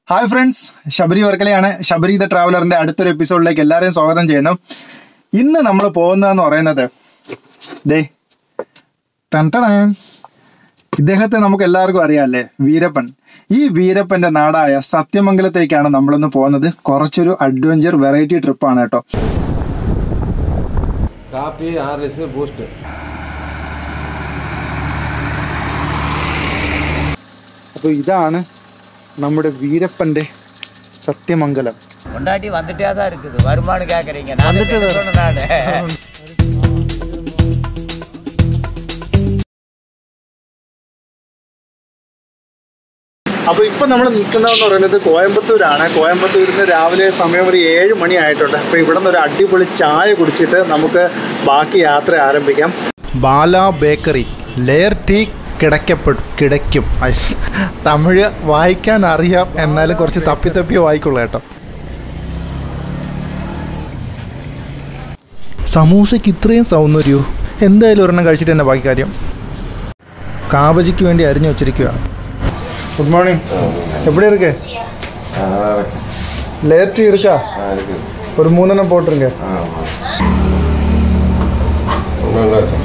Hi friends Sabari വർക്കലയാണ് Sabari the ട്രാവലറിന്റെ അടുത്തൊരു എപ്പിസോഡിലേക്ക് എല്ലാവരെയും സ്വാഗതം ചെയ്യുന്നു ഇന്ന് നമ്മൾ പോകുന്നതെന്ന് പറയുന്നത് ദേ ടൺടണാൻ. ഇദ്ദേഹത്തെ നമുക്ക് എല്ലാവർക്കും അറിയാമല്ലേ വീരപ്പൻ ഈ വീരപ്പന്റെ നാടായ സത്യമംഗലത്തേക്കാണ് നമ്മളിന്ന് പോകുന്നത് കുറച്ചൊരു അഡ്വഞ്ചർ വെറൈറ്റി ട്രിപ്പാണ് കേട്ടോ காப்பி ஆர்எஸ் பூஸ்ட் അപ്പോൾ ഇതാണ് നമ്മുടെ வீரப்பന്റെ സത്യമംഗലം பொண்டாட்டி வந்துட்டே தான் இருக்குது வருமானு கேக்குறீங்க நான் சொன்னேன் நானு അപ്പോൾ ഇപ്പൊ നമ്മൾ നിൽക്കുന്നതെന്ന് പറയുന്നത് കോയമ്പത്തൂരാണ് കോയമ്പത്തൂരിൽ നിന്ന് രാവിലെ സമയം ഒരു ഏഴ് മണി ആയിട്ടുണ്ട് അപ്പോൾ ഇവിടെ നിന്ന് ഒരു അടിപൊളി ചായ കുടിച്ചിട്ട് നമുക്ക് ബാക്കി യാത്ര ആരംഭിക്കാം ബാല ബേക്കറി ലെയർ ടീ കിടക്കപ്പെടും കിടയ്ക്കും ഐസ് തമിഴ് വായിക്കാൻ അറിയാം എന്നാലും കുറച്ച് തപ്പി തപ്പി വായിക്കുള്ളൂ കേട്ടോ സമൂസയ്ക്ക് ഇത്രയും സൗന്ദര്യവും എന്തായാലും ഒരെണ്ണം കഴിച്ചിട്ട് തന്നെ ബാക്കി കാര്യം കാബജിക്ക് വേണ്ടി അരിഞ്ഞു വെച്ചിരിക്കുക குட் மார்னிங் எப்படி இருக்கு நல்லா இருக்கு லேயர் டீ இருக்கா ஆ இருக்குது ஒரு மூணெண்ணம் போட்டுருங்க ஆமாம் ஒன்றும்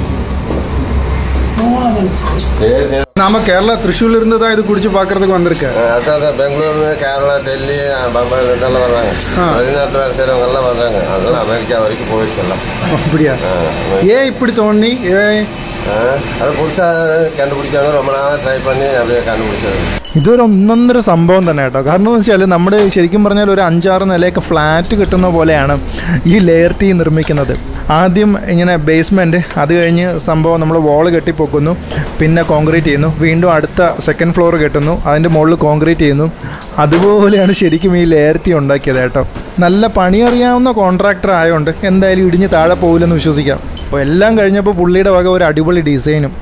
சரி சரி நாம கேரளா திருச்சூர்ல இருந்து தான் இது குடிச்சு பார்க்கறதுக்கு வந்திருக்கேன் அதான் அதான் பெங்களூர்ல கேரளா டெல்லி பம்பாய் இதெல்லாம் வர்றாங்க ஆ. வெளிநாட்டு வேலை செய்கிறவங்க எல்லாம் வர்றாங்க அதெல்லாம் அமெரிக்கா வரைக்கும் போயிடுச்சு எல்லாம் அப்படியா ஆ, ஏன் இப்படி தோணி ஏன் ஆ, அது புதுசாக கண்டுபிடிச்சாலும் ரொம்ப நாளாக ட்ரை பண்ணி அப்படியே கண்டுபிடிச்சது ഇതൊരു ഒന്നൊന്നര സംഭവം തന്നെ കേട്ടോ കാരണം എന്ന് വെച്ചാൽ നമ്മുടെ ശരിക്കും പറഞ്ഞാൽ ഒരു അഞ്ചാറ് നിലയൊക്കെ ഫ്ലാറ്റ് കിട്ടുന്ന പോലെയാണ് ഈ ലെയർ ടീ നിർമ്മിക്കുന്നത് ആദ്യം ഇങ്ങനെ ബേസ്മെൻറ്റ് അത് കഴിഞ്ഞ് സംഭവം നമ്മൾ വോള് കെട്ടിപ്പൊക്കുന്നു പിന്നെ കോൺക്രീറ്റ് ചെയ്യുന്നു വീണ്ടും അടുത്ത സെക്കൻഡ് ഫ്ലോർ കെട്ടുന്നു അതിൻ്റെ മുകളിൽ കോൺക്രീറ്റ് ചെയ്യുന്നു അതുപോലെയാണ് ശരിക്കും ഈ ലെയർ ടീ ഉണ്ടാക്കിയത് കേട്ടോ നല്ല പണി അറിയാവുന്ന കോൺട്രാക്ടർ ആയതുകൊണ്ട് എന്തായാലും ഇടിഞ്ഞ് താഴെ പോകില്ലെന്ന് വിശ്വസിക്കാം അപ്പോൾ എല്ലാം കഴിഞ്ഞപ്പോൾ പുള്ളിയുടെ വക ഒരു അടിപൊളി ഡിസൈനും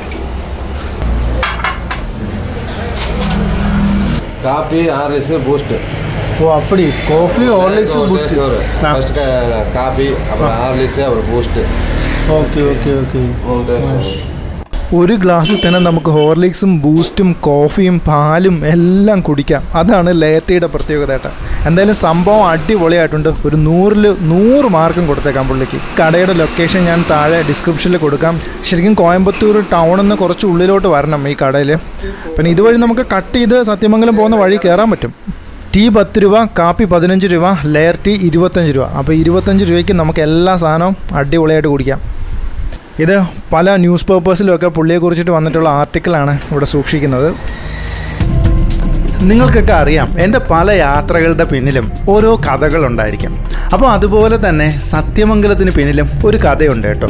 காப்பி ஆர்எஸ் பூஸ்ட்டு ஓ அப்படி coffee Horlicks Boost first coffee அப்புறம் ஹார்லிக்ஸ் அப்புறம் பூஸ்ட்டு ഓക്കെ ഓക്കെ ഓക്കെ மூணு டேஸ்ட் ഒരു ഗ്ലാസ്സിൽ തന്നെ നമുക്ക് ഹോർലിക്സും ബൂസ്റ്റും കോഫിയും പാലും എല്ലാം കുടിക്കാം അതാണ് ലേറ്റയുടെ പ്രത്യേകത കേട്ടോ എന്തായാലും സംഭവം അടിപൊളിയായിട്ടുണ്ട് ഒരു നൂറിൽ നൂറ് മാർക്കും കൊടുത്തേക്കാം പുള്ളിക്ക് കടയുടെ ലൊക്കേഷൻ ഞാൻ താഴെ ഡിസ്ക്രിപ്ഷനിൽ കൊടുക്കാം ശരിക്കും കോയമ്പത്തൂർ ടൗണിൽ നിന്ന് കുറച്ച് ഉള്ളിലോട്ട് വരണം ഈ കടയിൽ പിന്നെ ഇതുവഴി നമുക്ക് കട്ട് ചെയ്ത് സത്യമംഗലം പോകുന്ന വഴി കയറാൻ പറ്റും ടീ പത്ത് രൂപ കാപ്പി പതിനഞ്ച് രൂപ ലെയർ ടീ ഇരുപത്തഞ്ച് രൂപ അപ്പോൾ ഇരുപത്തഞ്ച് രൂപയ്ക്ക് നമുക്ക് എല്ലാ സാധനവും അടിപൊളിയായിട്ട് കുടിക്കാം ഇത് പല ന്യൂസ് പേപ്പേഴ്സിലുമൊക്കെ പുള്ളിയെക്കുറിച്ചിട്ട് വന്നിട്ടുള്ള ആർട്ടിക്കിളാണ് ഇവിടെ സൂക്ഷിക്കുന്നത് നിങ്ങൾക്കൊക്കെ അറിയാം എൻ്റെ പല യാത്രകളുടെ പിന്നിലും ഓരോ കഥകളുണ്ടായിരിക്കും അപ്പോൾ അതുപോലെ തന്നെ സത്യമംഗലത്തിന് പിന്നിലും ഒരു കഥയുണ്ട് കേട്ടോ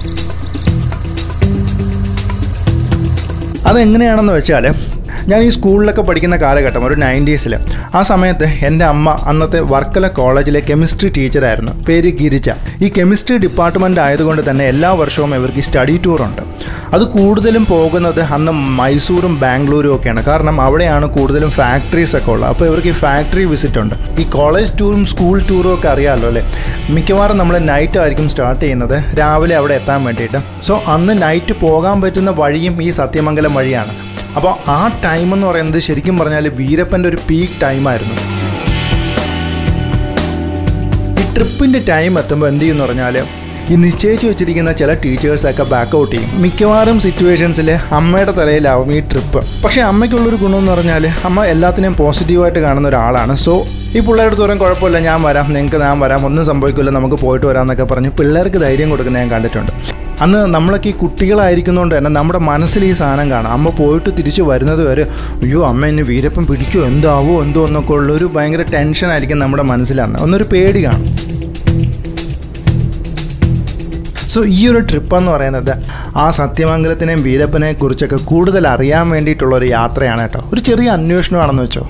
അതെങ്ങനെയാണെന്ന് വെച്ചാൽ ഞാൻ ഈ സ്കൂളിലൊക്കെ പഠിക്കുന്ന കാലഘട്ടം ഒരു നയൻറ്റീസിൽ ആ സമയത്ത് എൻ്റെ അമ്മ അന്നത്തെ വർക്കല കോളേജിലെ കെമിസ്ട്രി ടീച്ചറായിരുന്നു പേര് ഗിരിജ ഈ കെമിസ്ട്രി ഡിപ്പാർട്ട്മെൻ്റ് ആയതുകൊണ്ട് തന്നെ എല്ലാ വർഷവും ഇവർക്ക് സ്റ്റഡി ടൂറുണ്ട് അത് കൂടുതലും പോകുന്നത് അന്ന് മൈസൂറും ബാംഗ്ലൂരും ഒക്കെയാണ് കാരണം അവിടെയാണ് കൂടുതലും ഫാക്ടറീസ് ഒക്കെ ഉള്ളത് അപ്പോൾ ഇവർക്ക് ഈ ഫാക്ടറി വിസിറ്റ് ഉണ്ട് ഈ കോളേജ് ടൂറും സ്കൂൾ ടൂറും ഒക്കെ അറിയാമല്ലോ അല്ലേ മിക്കവാറും നമ്മൾ നൈറ്റ് ആയിരിക്കും സ്റ്റാർട്ട് ചെയ്യുന്നത് രാവിലെ അവിടെ എത്താൻ വേണ്ടിയിട്ട് സോ അന്ന് നൈറ്റ് പോകാൻ പറ്റുന്ന വഴിയും ഈ സത്യമംഗലം വഴിയാണ് അപ്പോൾ ആ ടൈം എന്ന് പറയുന്നത് ശരിക്കും പറഞ്ഞാൽ വീരപ്പൻ്റെ ഒരു പീക്ക് ടൈമായിരുന്നു ഈ ട്രിപ്പിൻ്റെ ടൈം എത്തുമ്പോൾ എന്ത് ചെയ്യുമെന്ന് പറഞ്ഞാൽ ഈ നിശ്ചയിച്ച് വെച്ചിരിക്കുന്ന ചില ടീച്ചേഴ്സൊക്കെ ബാക്ക് ഔട്ട് ചെയ്യും മിക്കവാറും സിറ്റുവേഷൻസിൽ അമ്മയുടെ തലയിലാവും ഈ ട്രിപ്പ് പക്ഷേ അമ്മയ്ക്കുള്ളൊരു ഗുണമെന്ന് പറഞ്ഞാൽ അമ്മ എല്ലാത്തിനെയും പോസിറ്റീവായിട്ട് കാണുന്ന ഒരാളാണ് സോ ഈ പിള്ളേരുടെ അടുത്ത് പറയാൻ കുഴപ്പമില്ല ഞാൻ വരാം നിങ്ങൾക്ക് ഞാൻ വരാം ഒന്നും സംഭവിക്കില്ല നമുക്ക് പോയിട്ട് വരാം എന്നൊക്കെ പറഞ്ഞ് പിള്ളേർക്ക് ധൈര്യം കൊടുക്കുന്ന ഞാൻ കണ്ടിട്ടുണ്ട് അന്ന് നമ്മളൊക്കെ ഈ കുട്ടികളായിരിക്കുന്നതുകൊണ്ട് തന്നെ നമ്മുടെ മനസ്സിൽ ഈ സാധനം കാണാം അമ്മ പോയിട്ട് തിരിച്ച് വരുന്നത് വരെ അയ്യോ അമ്മ എന്നെ വീരപ്പം പിടിക്കുമോ എന്താവോ എന്തോ എന്നൊക്കെ ഉള്ളൊരു ഭയങ്കര ടെൻഷനായിരിക്കും നമ്മുടെ മനസ്സിലന്ന് ഒന്നൊരു പേടി കാണും സോ ഈ ഒരു ട്രിപ്പ് എന്ന് പറയുന്നത് ആ സത്യമംഗലത്തിനെയും വീരപ്പനെ കുറിച്ചൊക്കെ കൂടുതൽ അറിയാൻ വേണ്ടിയിട്ടുള്ള ഒരു യാത്രയാണ് കേട്ടോ ഒരു ചെറിയ അന്വേഷണമാണെന്ന് വെച്ചോ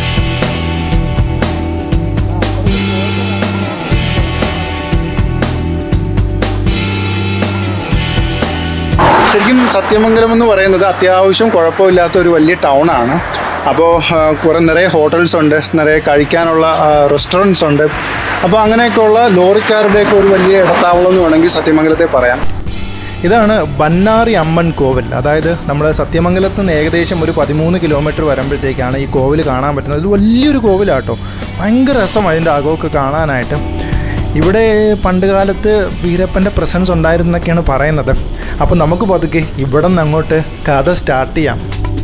ശരിക്കും സത്യമംഗലം എന്ന് പറയുന്നത് അത്യാവശ്യം കുഴപ്പമില്ലാത്ത ഒരു വലിയ ടൗൺ ആണ് അപ്പോൾ കുറേ നിറയെ ഹോട്ടൽസ് ഉണ്ട് നിറയെ കഴിക്കാനുള്ള റെസ്റ്റോറൻറ്റ്സ് ഉണ്ട് അപ്പോൾ അങ്ങനെയൊക്കെയുള്ള ലോറിക്കാരുടെയൊക്കെ ഒരു വലിയ ഇടത്താവളം എന്ന് വേണമെങ്കിൽ സത്യമംഗലത്തെ പറയാം ഇതാണ് ബന്നാറി അമ്മൻ കോവിൽ അതായത് നമ്മൾ സത്യമംഗലത്ത് നിന്ന് ഏകദേശം ഒരു പതിമൂന്ന് കിലോമീറ്റർ വരുമ്പോഴത്തേക്കാണ് ഈ കോവിൽ കാണാൻ പറ്റുന്നത് ഇത് വലിയൊരു കോവിലാട്ടോ ഭയങ്കര രസം അതിൻ്റെ അകമൊക്കെ കാണാനായിട്ട് ഇവിടെ പണ്ട് കാലത്ത് വീരപ്പൻ്റെ പ്രസൻസ് ഉണ്ടായിരുന്നൊക്കെയാണ് പറയുന്നത് അപ്പോൾ നമുക്ക് പതുക്കെ ഇവിടെ നിന്ന് അങ്ങോട്ട് കഥ സ്റ്റാർട്ട് ചെയ്യാം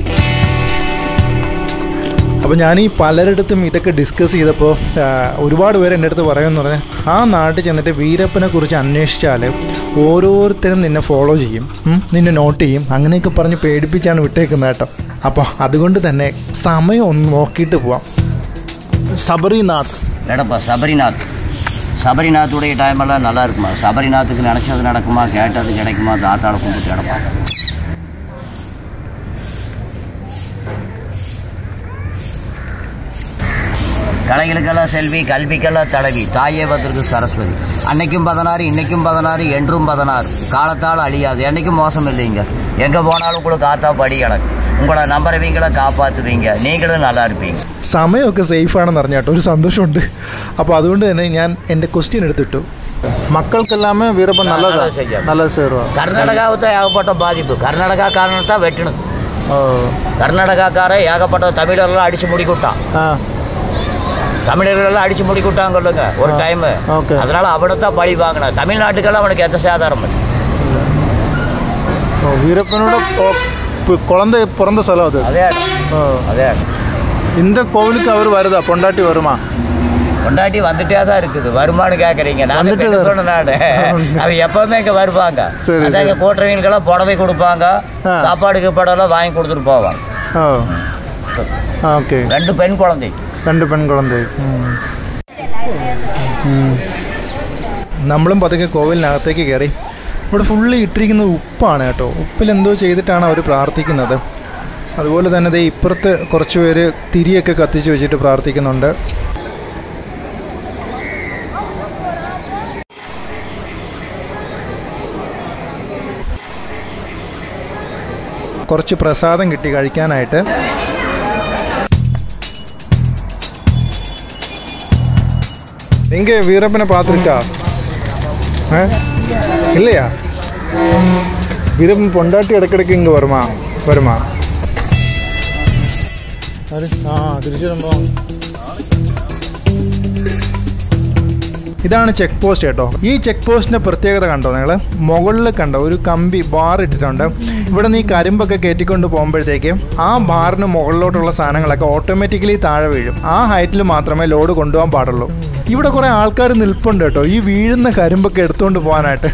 അപ്പോൾ ഞാൻ ഈ പലരിടത്തും ഇതൊക്കെ ഡിസ്കസ് ചെയ്തപ്പോൾ ആ, ഒരുപാട് പേര് എൻ്റെ അടുത്ത് പറയുമെന്ന് പറഞ്ഞാൽ ആ നാട്ടിൽ ചെന്നിട്ട് വീരപ്പനെ കുറിച്ച് അന്വേഷിച്ചാൽ ഓരോരുത്തരും നിന്നെ ഫോളോ ചെയ്യും ഉം, നിന്നെ നോട്ട് ചെയ്യും അങ്ങനെയൊക്കെ പറഞ്ഞ് പേടിപ്പിച്ചാണ് വിട്ടേക്കുന്നത് കേട്ടോ അപ്പോൾ അതുകൊണ്ട് തന്നെ സമയം ഒന്ന് നോക്കിയിട്ട് പോവാം സബറിനാഥ് இல்லைடப்பா சபரிநாத் சபரிநாத்துடைய டைமெல்லாம் நல்லா இருக்குமா சபரிநாத்துக்கு நினச்சது நடக்குமா கேட்டது கிடைக்குமா தாத்தாளை கும்பிட்டு கிடப்பா கலைகளுக்கெல்லாம் செல்வி கல்விக்கெல்லாம் தலைவி தாயே பத்திற்கு சரஸ்வதி அன்னைக்கும் பதினாறு இன்னைக்கும் பதினாறு என்றும் பதினாறு காலத்தால் அழியாது என்னைக்கும் மோசம் இல்லைங்க எங்கே போனாலும் உங்களுக்கு காத்தா படி கணக்கு உங்களை நம்புறவங்களை காப்பாற்றுவீங்க நீங்களும் நல்லா இருப்பீங்க സമയമൊക്കെ സേഫാണെന്ന് അറിഞ്ഞ കേട്ടോ ഒരു സന്തോഷമുണ്ട് അപ്പോൾ അതുകൊണ്ട് തന്നെ ഞാൻ എൻ്റെ ക്വസ്റ്റ്യൻ എടുത്തിട്ടു മക്കൾക്കെല്ലാമേ വീരപ്പൻ നല്ലതാ നല്ലത് ചെയ്യാം. നല്ലത് സേറുവാ கர்நாடகாவுக்கு ஏகப்பட்ட பாதிப்பு கர்நாடகா காரணத்தை வெட்டணும் ഓ கர்நாடகாக்காரன் ஏகப்பட்ட தமிழர்லாம் அடிச்சு முடிக்கிட்டான் ആ தமிழர்களெல்லாம் அடிச்சு முடிக்கிட்டாங்க சொல்லுங்க ஒரு டைம் okay. அதனால அவனை தான் பழி வாங்கினான் தமிழ்நாட்டுக்கெல்லாம் அவனுக்கு எந்த சேதாரம் இல்லை ஓ வீரப்பனோட கொ- பு- குழந்தை பிறந்த സ്ഥലം அது அதே இடம் ஓ அதே இடம் இந்த கோவிலுக்கு அவர் வருதா பொண்டாட்டி வருமா கொண்டாட்டி வந்துட்டே தான் இருக்குது வருமானு கேட்குறீங்க நான் வந்துட்டு என்ன தான் சொன்னேன் நான் அவ எப்பவுமே இங்கே வருவாங்க சரி, அதான் இங்கே கூட்டுறவங்களுக்கெல்லாம் புடவை கொடுப்பாங்க ஆ. சாப்பாடு கீப்பாடெல்லாம் வாங்கி கொடுத்துட்டு போவாங்க ஓ ஓகே ரெண்டு பெண் குழந்தை രണ്ട് പെൺകുളന്ത് നമ്മളും പതുക്കെ കോവിലിനകത്തേക്ക് കയറി ഇവിടെ ഫുള്ള് ഇട്ടിരിക്കുന്നത് ഉപ്പാണ് കേട്ടോ ഉപ്പിൽ എന്തോ ചെയ്തിട്ടാണ് അവർ പ്രാർത്ഥിക്കുന്നത് അതുപോലെ തന്നെ ദേ ഇപ്പുറത്ത് കുറച്ച് പേര് തിരിയൊക്കെ കത്തിച്ച് വെച്ചിട്ട് പ്രാർത്ഥിക്കുന്നുണ്ട് കുറച്ച് പ്രസാദം കിട്ടി കഴിക്കാനായിട്ട് எங்கே வீரப்பனை பார்த்துருக்கா ஆ இல்லையா வீரப்பன் பொண்டாட்டி ഇടയ്ക്കിടയ്ക്ക് ഇങ്ങ് வருமா வருமா അത് ആ തിരിച്ചു വരുമ്പോൾ ഇതാണ് ചെക്ക് പോസ്റ്റ് കേട്ടോ ഈ ചെക്ക് പോസ്റ്റിന്റെ പ്രത്യേകത കണ്ടോ നിങ്ങൾ മുകളിൽ കണ്ടോ ഒരു കമ്പി ബാർ ഇട്ടിട്ടുണ്ട് ഇവിടെ നിന്ന് ഈ കരിമ്പൊക്കെ കയറ്റിക്കൊണ്ട് പോകുമ്പോഴത്തേക്ക് ആ ബാറിന് മുകളിലോട്ടുള്ള സാധനങ്ങളൊക്കെ ഓട്ടോമാറ്റിക്കലി താഴെ വീഴും ആ ഹൈറ്റിൽ മാത്രമേ ലോഡ് കൊണ്ടുപോകാൻ പാടുള്ളൂ ഇവിടെ കുറേ ആൾക്കാർ നിൽപ്പുണ്ട് കേട്ടോ ഈ വീഴുന്ന കരിമ്പൊക്കെ എടുത്തുകൊണ്ട് പോകാനായിട്ട്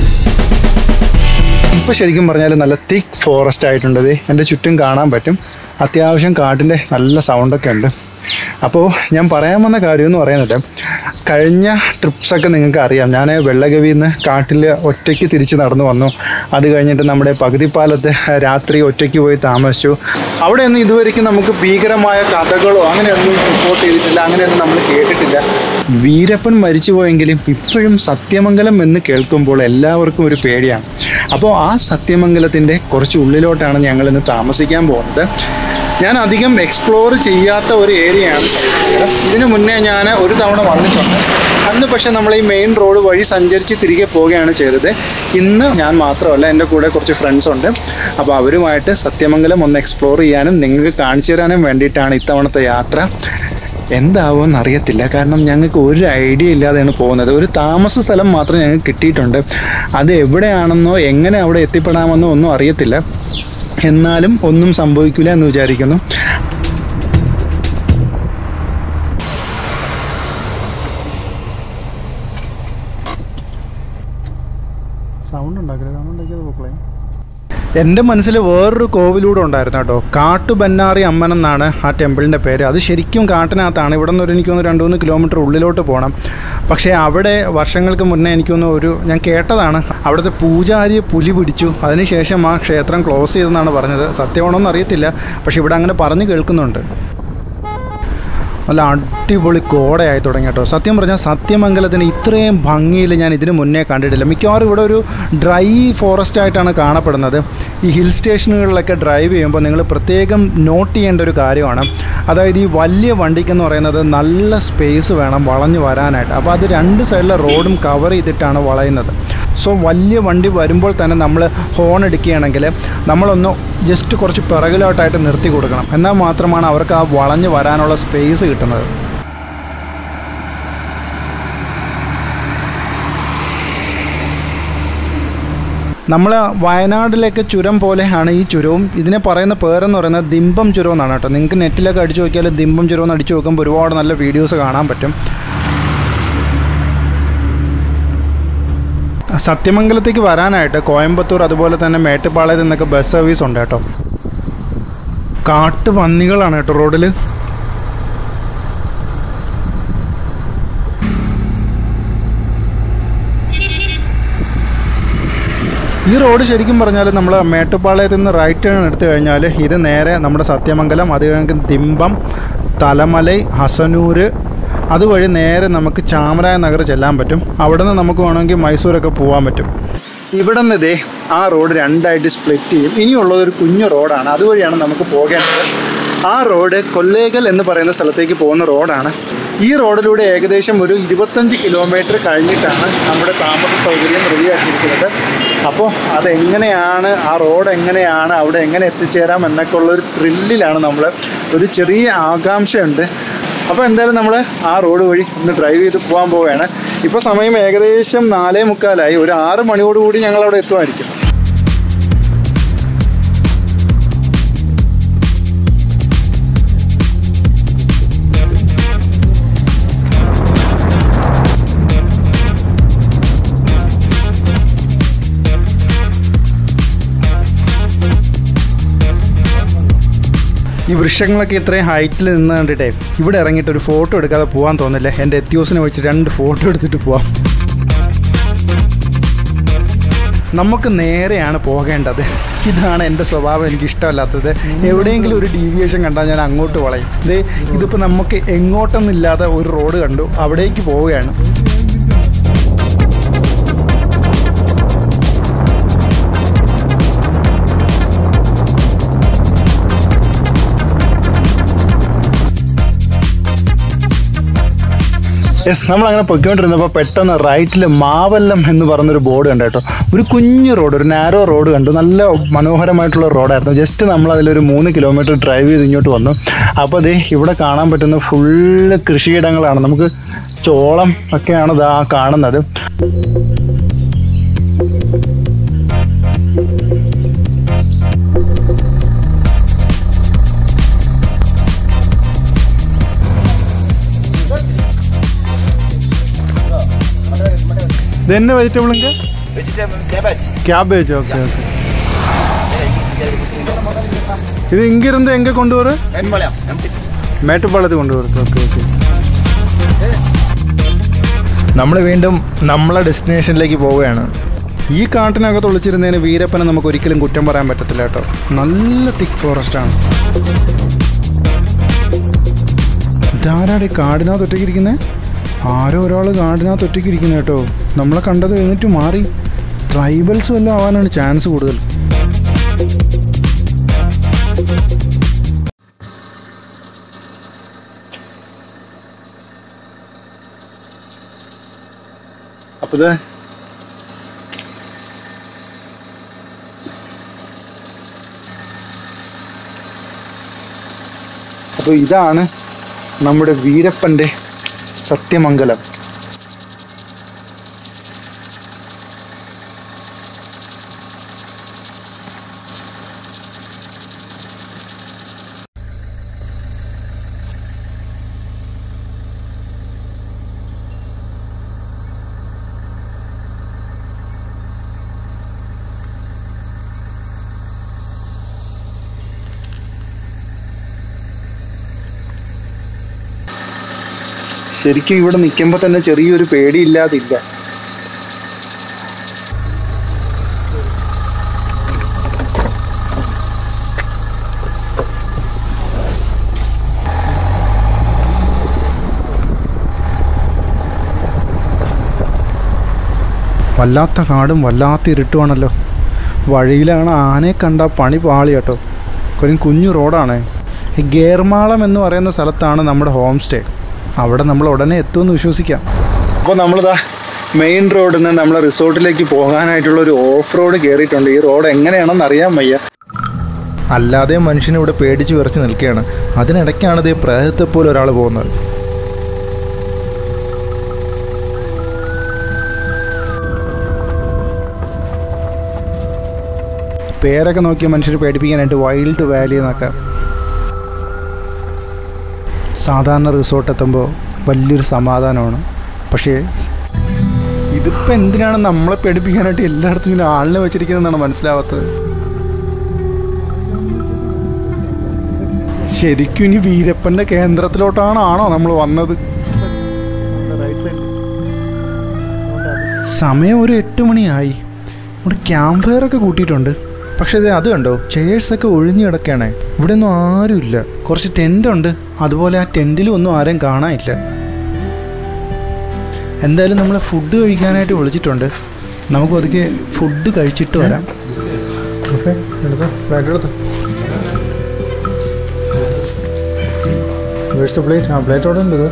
ഇപ്പോൾ ശരിക്കും പറഞ്ഞാൽ നല്ല തിക്ക് ഫോറസ്റ്റ് ആയിട്ടുണ്ട് ഇത് എൻ്റെ ചുറ്റും കാണാൻ പറ്റും അത്യാവശ്യം കാട്ടിൻ്റെ നല്ല സൗണ്ടൊക്കെ ഉണ്ട് അപ്പോൾ ഞാൻ പറയാൻ വന്ന കാര്യം എന്ന് പറയുന്നത് കഴിഞ്ഞ ട്രിപ്സൊക്കെ നിങ്ങൾക്ക് അറിയാം ഞാൻ വെള്ളഗവിയിൽ നിന്ന് കാട്ടിൽ ഒറ്റയ്ക്ക് തിരിച്ച് നടന്നു വന്നു അത് കഴിഞ്ഞിട്ട് നമ്മുടെ പകുതിപ്പാലത്ത് രാത്രി ഒറ്റയ്ക്ക് പോയി താമസിച്ചു അവിടെയൊന്നും ഇതുവരെയ്ക്കും നമുക്ക് ഭീകരമായ കഥകളോ അങ്ങനെയൊന്നും റിപ്പോർട്ട് ചെയ്തിട്ടില്ല അങ്ങനെയൊന്നും നമ്മൾ കേട്ടിട്ടില്ല വീരപ്പൻ മരിച്ചുപോയെങ്കിലും ഇപ്പോഴും സത്യമംഗലം എന്ന് കേൾക്കുമ്പോൾ എല്ലാവർക്കും ഒരു പേടിയാണ് അപ്പോൾ ആ സത്യമംഗലത്തിൻ്റെ കുറച്ച് ഉള്ളിലോട്ടാണ് ഞങ്ങൾ ഇന്ന് താമസിക്കാൻ പോകുന്നത് ഞാൻ അധികം എക്സ്പ്ലോർ ചെയ്യാത്ത ഒരു ഏരിയയാണ് സത്യമംഗലം ഇതിനു മുന്നേ ഞാൻ ഒരു തവണ വന്നിട്ടുണ്ട് അന്ന് പക്ഷെ നമ്മൾ ഈ മെയിൻ റോഡ് വഴി സഞ്ചരിച്ച് തിരികെ പോവുകയാണ് ചെയ്തത് ഇന്ന് ഞാൻ മാത്രമല്ല എൻ്റെ കൂടെ കുറച്ച് ഫ്രണ്ട്സ് ഉണ്ട് അപ്പോൾ അവരുമായിട്ട് സത്യമംഗലം ഒന്ന് എക്സ്പ്ലോർ ചെയ്യാനും നിങ്ങൾക്ക് കാണിച്ചു തരാനും വേണ്ടിയിട്ടാണ് ഇത്തവണത്തെ യാത്ര എന്താവുമെന്ന് അറിയത്തില്ല കാരണം ഞങ്ങൾക്ക് ഒരു ഐഡിയ ഇല്ലാതെയാണ് പോകുന്നത് ഒരു താമസ സ്ഥലം മാത്രം ഞങ്ങൾക്ക് കിട്ടിയിട്ടുണ്ട് അത് എവിടെയാണെന്നോ എങ്ങനെ അവിടെ എത്തിപ്പെടാമെന്നോ ഒന്നും അറിയത്തില്ല എന്നാലും ഒന്നും സംഭവിക്കില്ല എന്ന് വിചാരിക്കുന്നു സൗണ്ട് ഉണ്ടാക്കില്ല സൗണ്ട് ഉണ്ടാക്കിയത് പോക്കളെ എൻ്റെ മനസ്സിൽ വേറൊരു കോവിലൂടെ ഉണ്ടായിരുന്നു കേട്ടോ കാട്ടുബന്നാറി അമ്മൻ എന്നാണ് ആ ടെമ്പിളിൻ്റെ പേര് അത് ശരിക്കും കാട്ടിനകത്താണ് ഇവിടെ നിന്ന് ഒരു എനിക്കൊന്ന് രണ്ട് മൂന്ന് കിലോമീറ്റർ ഉള്ളിലോട്ട് പോകണം പക്ഷേ അവിടെ വർഷങ്ങൾക്ക് മുന്നേ എനിക്കൊന്ന് ഒരു ഞാൻ കേട്ടതാണ് അവിടുത്തെ പൂജാരിയെ പുലി പിടിച്ചു അതിനുശേഷം ആ ക്ഷേത്രം ക്ലോസ് ചെയ്തെന്നാണ് പറഞ്ഞത് സത്യമാണോന്ന് അറിയത്തില്ല പക്ഷേ ഇവിടെ അങ്ങനെ പറഞ്ഞു കേൾക്കുന്നുണ്ട് നല്ല അടിപൊളി കോടയായി തുടങ്ങി കേട്ടോ സത്യം പറഞ്ഞാൽ സത്യമംഗലത്തിന് ഇത്രയും ഭംഗിയിൽ ഞാൻ ഇതിന് മുന്നേ കണ്ടിട്ടില്ല മിക്കവാറും ഇവിടെ ഒരു ഡ്രൈ ഫോറസ്റ്റ് ആയിട്ടാണ് കാണപ്പെടുന്നത് ഈ ഹിൽ സ്റ്റേഷനുകളിലൊക്കെ ഡ്രൈവ് ചെയ്യുമ്പോൾ നിങ്ങൾ പ്രത്യേകം നോട്ട് ചെയ്യേണ്ട ഒരു കാര്യമാണ് അതായത് ഈ വലിയ വണ്ടിക്കെന്ന് പറയുന്നത് നല്ല സ്പേസ് വേണം വളഞ്ഞു വരാനായിട്ട് അപ്പോൾ അത് രണ്ട് സൈഡിലെ റോഡും കവർ ചെയ്തിട്ടാണ് വളയുന്നത് സോ വലിയ വണ്ടി വരുമ്പോൾ തന്നെ നമ്മൾ ഹോൺ അടിക്കുകയാണെങ്കിൽ നമ്മളൊന്ന് ജസ്റ്റ് കുറച്ച് പിറകിലോട്ടായിട്ട് നിർത്തി കൊടുക്കണം എന്നാൽ മാത്രമാണ് അവർക്ക് ആ വളഞ്ഞു വരാനുള്ള സ്പേസ് കിട്ടുന്നത് നമ്മൾ വയനാട്ടിലേക്ക് ചുരം പോലെയാണ് ഈ ചുരവും ഇതിനെ പറയുന്ന പേരെന്ന് പറയുന്നത് ദിമ്പം ചുരം എന്നാണ് കേട്ടോ നിങ്ങൾക്ക് നെറ്റിലൊക്കെ അടിച്ചു നോക്കിയാൽ ദിമ്പം ചുരം എന്ന് അടിച്ചു നോക്കുമ്പോൾ ഒരുപാട് നല്ല വീഡിയോസ് കാണാൻ പറ്റും സത്യമംഗലത്തേക്ക് വരാനായിട്ട് കോയമ്പത്തൂർ അതുപോലെ തന്നെ മേട്ടുപ്പാളയത്ത് നിന്നൊക്കെ ബസ് സർവീസ് ഉണ്ട് കേട്ടോ കാട്ടുപന്നികളാണ് കേട്ടോ റോഡിൽ ഈ റോഡ് ശരിക്കും പറഞ്ഞാൽ നമ്മൾ മേട്ടുപ്പാളയത്ത് നിന്ന് റൈറ്റ് ടേൺ എടുത്തു കഴിഞ്ഞാൽ ഇത് നേരെ നമ്മുടെ സത്യമംഗലം അത് കഴിഞ്ഞ് ദിമ്പം തലമലൈ ഹസനൂർ അതുവഴി നേരെ നമുക്ക് ചാമരായ നഗർ ചെല്ലാൻ പറ്റും അവിടെ നിന്ന് നമുക്ക് വേണമെങ്കിൽ മൈസൂരൊക്കെ പോകാൻ പറ്റും ഇവിടെ നിന്ന് ഇതേ ആ റോഡ് രണ്ടായിട്ട് സ്പ്ലിറ്റ് ചെയ്യും ഇനിയുള്ളത് ഒരു കുഞ്ഞു റോഡാണ് അതുവഴിയാണ് നമുക്ക് പോകേണ്ടത് ആ റോഡ് കൊല്ലേകൽ എന്ന് പറയുന്ന സ്ഥലത്തേക്ക് പോകുന്ന റോഡാണ് ഈ റോഡിലൂടെ ഏകദേശം ഒരു ഇരുപത്തഞ്ച് കിലോമീറ്റർ കഴിഞ്ഞിട്ടാണ് നമ്മുടെ താമസ സൗകര്യം റെഡിയാക്കിയിരിക്കുന്നത് അപ്പോൾ അതെങ്ങനെയാണ് ആ റോഡ് എങ്ങനെയാണ് അവിടെ എങ്ങനെ എത്തിച്ചേരാം എന്നൊക്കെ ഉള്ള ഒരു ത്രില്ലിലാണ് നമ്മൾ ഒരു ചെറിയ ആകാംക്ഷയുണ്ട് അപ്പോൾ എന്തായാലും നമ്മൾ ആ റോഡ് വഴി ഒന്ന് ഡ്രൈവ് ചെയ്ത് പോകാൻ പോവുകയാണ് ഇപ്പോൾ സമയം ഏകദേശം നാലേ മുക്കാലായി ഒരു ആറ് മണിയോടുകൂടി ഞങ്ങൾ അവിടെ എത്തുമായിരിക്കും ഈ വൃക്ഷങ്ങളൊക്കെ ഇത്രയും ഹൈറ്റിൽ നിന്ന് കണ്ടിട്ടേ ഇവിടെ ഇറങ്ങിയിട്ട് ഒരു ഫോട്ടോ എടുക്കാതെ പോകാൻ തോന്നില്ല എൻ്റെ എത്യൂസിനെ വെച്ച് രണ്ട് ഫോട്ടോ എടുത്തിട്ട് പോവാം നമുക്ക് നേരെയാണ് പോകേണ്ടത് ഇതാണ് എൻ്റെ സ്വഭാവം എനിക്ക് ഇഷ്ടമല്ലാത്തത് എവിടെയെങ്കിലും ഒരു ഡീവിയേഷൻ കണ്ടാൽ ഞാൻ അങ്ങോട്ട് വളയും ഇത് ഇതിപ്പോൾ നമുക്ക് എങ്ങോട്ടൊന്നുമില്ലാതെ ഒരു റോഡ് കണ്ടു അവിടേക്ക് പോവുകയാണ് യെസ് നമ്മൾ അങ്ങനെ പൊയ്ക്കൊണ്ടിരുന്നപ്പോൾ പെട്ടെന്ന് റൈറ്റിൽ മാവല്ലം എന്ന് പറഞ്ഞൊരു ബോർഡ് കണ്ടു കേട്ടോ ഒരു കുഞ്ഞു റോഡ് ഒരു നാരോ റോഡ് കണ്ടു നല്ല മനോഹരമായിട്ടുള്ള റോഡായിരുന്നു ജസ്റ്റ് നമ്മൾ അതിലൊരു മൂന്ന് കിലോമീറ്റർ ഡ്രൈവ് ചെയ്ത് ഇങ്ങോട്ട് വന്നു അപ്പോൾ അതേ ഇവിടെ കാണാൻ പറ്റുന്ന ഫുള്ള് കൃഷിയിടങ്ങളാണ് നമുക്ക് ചോളം ഒക്കെയാണ് ഇതാ കാണുന്നത് ഇതെന്നെ വെജിറ്റബിളിൻ്റെ ക്യാബേജ് ഓക്കെ ഓക്കെ ഇത് ഇங்கிருந்து എങ്ക കൊണ്ടുപോറ് മേട്ടുപ്പാളത്ത് കൊണ്ടുപോകും ഓക്കെ ഓക്കെ നമ്മൾ വീണ്ടും നമ്മളെ ഡെസ്റ്റിനേഷനിലേക്ക് പോവുകയാണ് ഈ കാട്ടിനകത്ത് ഒളിച്ചിരുന്നതിന് വീരപ്പനെ നമുക്ക് ഒരിക്കലും കുറ്റം പറയാൻ പറ്റത്തില്ല കേട്ടോ നല്ല തിക്ക് ഫോറസ്റ്റാണ് ഇതാരാടെ കാടിനകത്ത് ഒറ്റയ്ക്കിരിക്കുന്നത് ആരോ ഒരാൾ കാടിനകത്ത് ഒറ്റയ്ക്കിരിക്കുന്നത് കേട്ടോ നമ്മളെ കണ്ടത് കഴിഞ്ഞിട്ട് മാറി ട്രൈബൽസ് വല്ലതും ആവാനാണ് ചാൻസ് കൂടുതൽ അപ്പോൾ ഇത് അപ്പോൾ ഇതാണ് നമ്മുടെ വീരപ്പൻ്റെ സത്യമംഗലം ശരിക്കും ഇവിടെ നിൽക്കുമ്പോൾ തന്നെ ചെറിയൊരു പേടിയില്ലാതില്ല വല്ലാത്ത കാടും വല്ലാത്ത ഇരുട്ടുമാണല്ലോ വഴിയിലാണ് ആനയെ കണ്ട പണി പാളി കേട്ടോ കാര്യം കുഞ്ഞു റോഡാണ് ഈ ഗേർമാളം എന്ന് പറയുന്ന സ്ഥലത്താണ് നമ്മുടെ ഹോം സ്റ്റേ അവിടെ നമ്മൾ ഉടനെ എത്തുമെന്ന് വിശ്വസിക്കാം അപ്പോൾ നമ്മളിതാ മെയിൻ റോഡിൽ നിന്ന് നമ്മളെ റിസോർട്ടിലേക്ക് പോകാനായിട്ടുള്ള ഒരു ഓഫ് റോഡ് കയറിയിട്ടുണ്ട് ഈ റോഡ് എങ്ങനെയാണെന്ന് അറിയാൻ വയ്യ അല്ലാതെ മനുഷ്യനെ ഇവിടെ പേടിച്ച് വിറച്ച് നിൽക്കുകയാണ് അതിനിടയ്ക്കാണ് ഇതേ പ്രേതത്തെ പോലെ ഒരാൾ പോകുന്നത് പേരൊക്കെ നോക്കിയ മനുഷ്യർ പേടിപ്പിക്കാനായിട്ട് വൈൽഡ് വാലി എന്നൊക്കെ സാധാരണ റിസോർട്ട് എത്തുമ്പോൾ വലിയൊരു സമാധാനമാണ് പക്ഷേ ഇതിപ്പോൾ എന്തിനാണ് നമ്മളെ പേടിപ്പിക്കാനായിട്ട് എല്ലായിടത്തും ഇങ്ങനെ ആളിനെ വെച്ചിരിക്കുന്നതെന്നാണ് മനസ്സിലാവാത്തത് ശരിക്കും ഇനി വീരപ്പൻ്റെ കേന്ദ്രത്തിലോട്ടാണ് ആണോ നമ്മൾ വന്നത് സമയം ഒരു എട്ട് മണിയായി ഇവിടെ ക്യാമ്പ് ഫയർ ഒക്കെ കൂട്ടിയിട്ടുണ്ട് പക്ഷേ ഇത് അത് കണ്ടോ ചെയേഴ്സൊക്കെ ഒഴിഞ്ഞു കിടക്കുകയാണേ ഇവിടെ ഒന്നും ആരുമില്ല കുറച്ച് ടെൻ്റ് ഉണ്ട് അതുപോലെ ആ ടെൻറ്റിലും ഒന്നും ആരെയും കാണാനില്ല എന്തായാലും നമ്മൾ ഫുഡ് കഴിക്കാനായിട്ട് വിളിച്ചിട്ടുണ്ട് നമുക്ക് ഒതുക്കെ ഫുഡ് കഴിച്ചിട്ട് വരാം ഓക്കെ എടുത്തോ പ്ലേറ്റ് എടുത്തോ വേഴ്സ് പ്ലേറ്റ് ആ പ്ലേറ്റ് അവിടെ ഉണ്ട് ഇത്.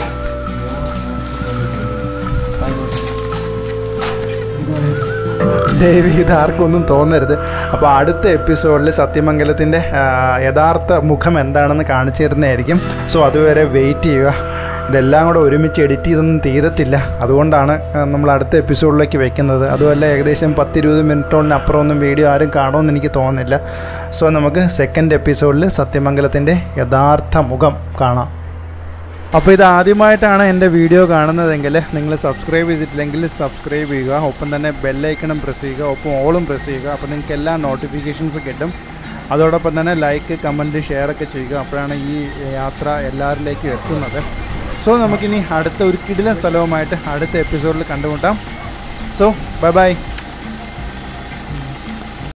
ദേവി ഇത് ആർക്കൊന്നും തോന്നരുത് അപ്പോൾ അടുത്ത എപ്പിസോഡിൽ സത്യമംഗലത്തിൻ്റെ ആ, യഥാർത്ഥ മുഖം എന്താണെന്ന് കാണിച്ചു തരുന്നതായിരിക്കും സോ അതുവരെ വെയിറ്റ് ചെയ്യുക ഇതെല്ലാം കൂടെ ഒരുമിച്ച് എഡിറ്റ് ചെയ്തൊന്നും തീരത്തില്ല അതുകൊണ്ടാണ് ആ, നമ്മൾ അടുത്ത എപ്പിസോഡിലേക്ക് വെക്കുന്നത് അതുമല്ല ഏകദേശം പത്തിരുപത് മിനിറ്റോളിനപ്പുറമൊന്നും വീഡിയോ ആരും കാണുമെന്ന് എനിക്ക് തോന്നുന്നില്ല സോ നമുക്ക് സെക്കൻഡ് എപ്പിസോഡിൽ സത്യമംഗലത്തിൻ്റെ യഥാർത്ഥ മുഖം കാണാം അപ്പോൾ ഇത് ആദ്യമായിട്ടാണ് എൻ്റെ വീഡിയോ കാണുന്നതെങ്കിൽ നിങ്ങൾ സബ്സ്ക്രൈബ് ചെയ്തിട്ടില്ലെങ്കിൽ സബ്സ്ക്രൈബ് ചെയ്യുക ഒപ്പം തന്നെ ബെല്ലൈക്കണും പ്രസ് ചെയ്യുക ഒപ്പം ഓളും പ്രസ് ചെയ്യുക അപ്പോൾ നിങ്ങൾക്ക് എല്ലാ നോട്ടിഫിക്കേഷൻസും കിട്ടും അതോടൊപ്പം തന്നെ ലൈക്ക് കമൻറ്റ് ഷെയർ ഒക്കെ ചെയ്യുക അപ്പോഴാണ് ഈ യാത്ര എല്ലാവരിലേക്കും എത്തുന്നത് സോ നമുക്കിനി അടുത്ത ഒരു കിടിലൻ സ്ഥലവുമായിട്ട് അടുത്ത എപ്പിസോഡിൽ കണ്ടുമുട്ടാം സോ ബൈ ബൈ